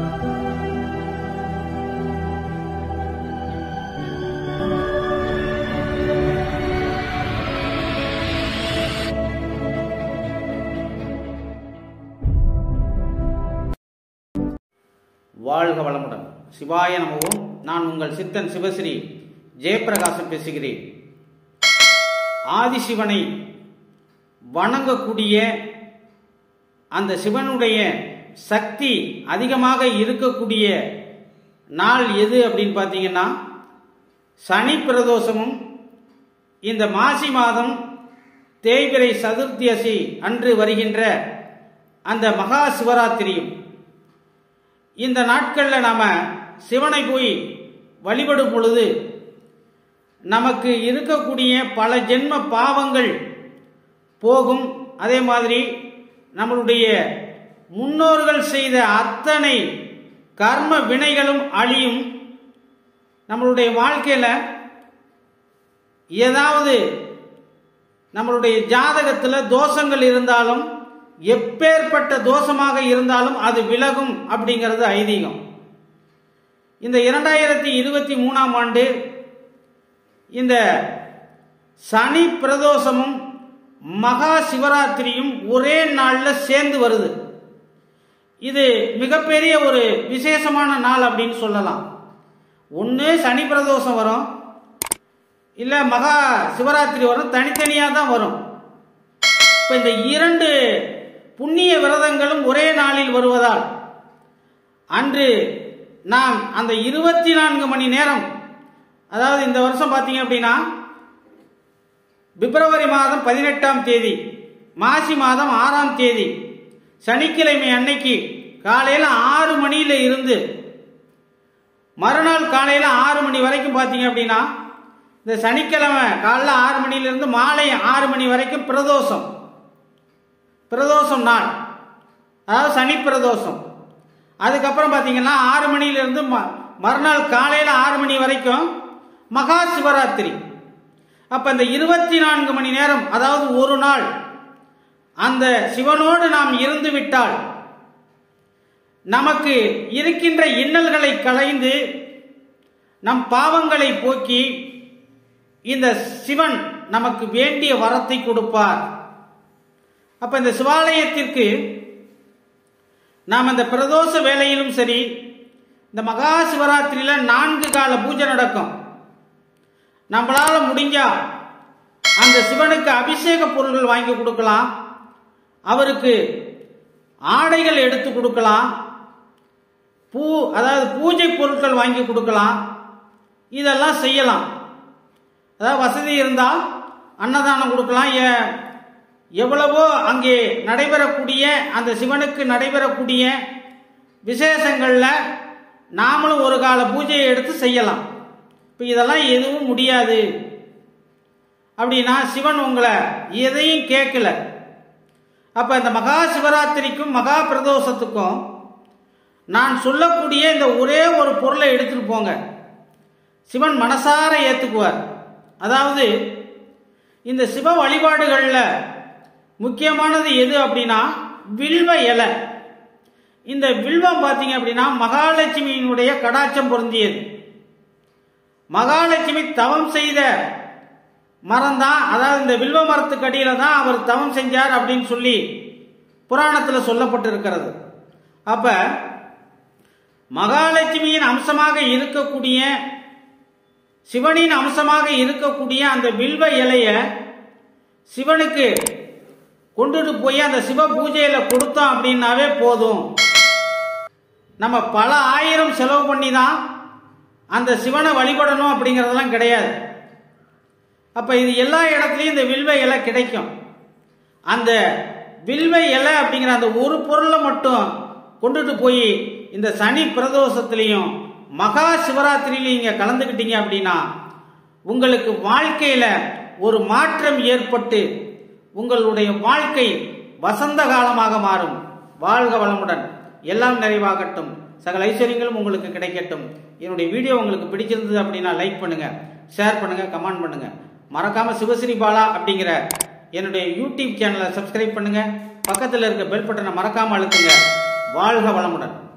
வாழ்க வளமுடன் சிவாய நமவும் நான் உங்கள் சித்தன் சிவஸ்ரீ ஜெயப்பிரகாசம் பேசுகிறேன் ஆதிசிவனை வணங்கக்கூடிய அந்த சிவனுடைய சக்தி அதிகமாக இருக்கக்கூடிய நாள் எது அப்படின்னு பார்த்தீங்கன்னா சனி பிரதோஷமும் இந்த மாசி மாதம் தேய்பிரை சதுர்த்தியசி அன்று வருகின்ற அந்த மகா சிவராத்திரியும் இந்த நாட்களில் நாம சிவனை போய் வழிபடும் பொழுது நமக்கு இருக்கக்கூடிய பல ஜென்ம பாவங்கள் போகும் அதே மாதிரி நம்மளுடைய முன்னோர்கள் செய்த அத்தனை கர்ம வினைகளும் அழியும் நம்மளுடைய வாழ்க்கையில் ஏதாவது நம்மளுடைய ஜாதகத்தில் தோஷங்கள் இருந்தாலும் எப்பேற்பட்ட தோஷமாக இருந்தாலும் அது விலகும் அப்படிங்கிறது ஐதீகம் இந்த இரண்டாயிரத்தி இருபத்தி மூணாம் ஆண்டு இந்த சனி பிரதோஷமும் மகா சிவராத்திரியும் ஒரே நாளில் சேர்ந்து வருது இது மிகப்பெரிய ஒரு விசேஷமான நாள் அப்படின்னு சொல்லலாம் ஒன்று சனி பிரதோஷம் வரும் இல்லை மகா சிவராத்திரி வரும் தனித்தனியாக தான் வரும் இப்போ இந்த இரண்டு புண்ணிய விரதங்களும் ஒரே நாளில் வருவதால் அன்று நாம் அந்த இருபத்தி நான்கு மணி நேரம் அதாவது இந்த வருஷம் பார்த்தீங்க அப்படின்னா பிப்ரவரி மாதம் பதினெட்டாம் தேதி மாசி மாதம் ஆறாம் தேதி சனிக்கிழமை அன்னைக்கு காலையில் ஆறு மணியில் இருந்து மறுநாள் காலையில் ஆறு மணி வரைக்கும் பார்த்தீங்க அப்படின்னா இந்த சனிக்கிழமை காலைல ஆறு மணியிலிருந்து மாலை ஆறு மணி வரைக்கும் பிரதோஷம் பிரதோஷம் நாள் அதாவது சனி பிரதோஷம் அதுக்கப்புறம் பார்த்தீங்கன்னா ஆறு மணியிலிருந்து மறுநாள் காலையில் ஆறு மணி வரைக்கும் மகா சிவராத்திரி அப்போ இந்த இருபத்தி நான்கு மணி நேரம் அதாவது ஒரு நாள் அந்த சிவனோடு நாம் இருந்து விட்டால் நமக்கு இருக்கின்ற இன்னல்களை களைந்து நம் பாவங்களை போக்கி இந்த சிவன் நமக்கு வேண்டிய வரத்தை கொடுப்பார் அப்ப இந்த சிவாலயத்திற்கு நாம் இந்த பிரதோஷ வேலையிலும் சரி இந்த மகா சிவராத்திரியில நான்கு கால பூஜை நடக்கும் நம்மளால முடிஞ்சா அந்த சிவனுக்கு அபிஷேக பொருள்கள் வாங்கி கொடுக்கலாம் அவருக்கு ஆடைகள் எடுத்து கொடுக்கலாம் பூ அதாவது பூஜை பொருட்கள் வாங்கி கொடுக்கலாம் இதெல்லாம் செய்யலாம் அதாவது வசதி இருந்தால் அன்னதானம் கொடுக்கலாம் எவ்வளவோ அங்கே நடைபெறக்கூடிய அந்த சிவனுக்கு நடைபெறக்கூடிய விசேஷங்களில் நாமளும் ஒரு கால பூஜையை எடுத்து செய்யலாம் இப்போ இதெல்லாம் எதுவும் முடியாது அப்படின்னா சிவன் உங்களை எதையும் கேட்கல அப்போ இந்த மகா சிவராத்திரிக்கும் மகா பிரதோஷத்துக்கும் நான் சொல்லக்கூடிய இந்த ஒரே ஒரு பொருளை எடுத்துட்டு போங்க சிவன் மனசார ஏற்றுக்குவார் அதாவது இந்த சிவ வழிபாடுகளில் முக்கியமானது எது அப்படின்னா வில்வ இலை இந்த வில்வம் பார்த்தீங்க அப்படின்னா மகாலட்சுமியினுடைய கடாச்சம் பொருந்தியது மகாலட்சுமி தவம் செய்த மரம் தான் அதாவது இந்த வில்வ மரத்துக்கு அடியில தான் அவர் தவம் செஞ்சார் அப்படின்னு சொல்லி புராணத்தில் சொல்லப்பட்டிருக்கிறது அப்ப மகாலட்சுமியின் அம்சமாக இருக்கக்கூடிய சிவனின் அம்சமாக இருக்கக்கூடிய அந்த வில்வ இலைய சிவனுக்கு கொண்டுட்டு போய் அந்த சிவ பூஜையில கொடுத்தோம் அப்படின்னாவே போதும் நம்ம பல ஆயிரம் செலவு பண்ணி தான் அந்த சிவனை வழிபடணும் அப்படிங்கிறதெல்லாம் கிடையாது அப்ப இது எல்லா இடத்துலையும் இந்த வில்வ இலை கிடைக்கும் அந்த வில்வ இலை அப்படிங்கிற அந்த ஒரு பொருளை மட்டும் கொண்டுட்டு போய் இந்த சனி பிரதோஷத்திலையும் மகா சிவராத்திரியிலையும் இங்க கலந்துக்கிட்டீங்க அப்படின்னா உங்களுக்கு வாழ்க்கையில ஒரு மாற்றம் ஏற்பட்டு உங்களுடைய வாழ்க்கை வசந்த காலமாக மாறும் வாழ்க வளமுடன் எல்லாம் நிறைவாகட்டும் சகல ஐஸ்வர்யங்களும் உங்களுக்கு கிடைக்கட்டும் என்னுடைய வீடியோ உங்களுக்கு பிடிச்சிருந்தது அப்படின்னா லைக் பண்ணுங்க ஷேர் பண்ணுங்க கமெண்ட் பண்ணுங்க மறக்காம சிவஸ்ரீ பாலா அப்படிங்கிற என்னுடைய யூடியூப் சேனலை சப்ஸ்கிரைப் பண்ணுங்க பக்கத்தில் இருக்க பெல் பட்டனை மறக்காம அழுத்துங்க வாழ்க வளமுடன்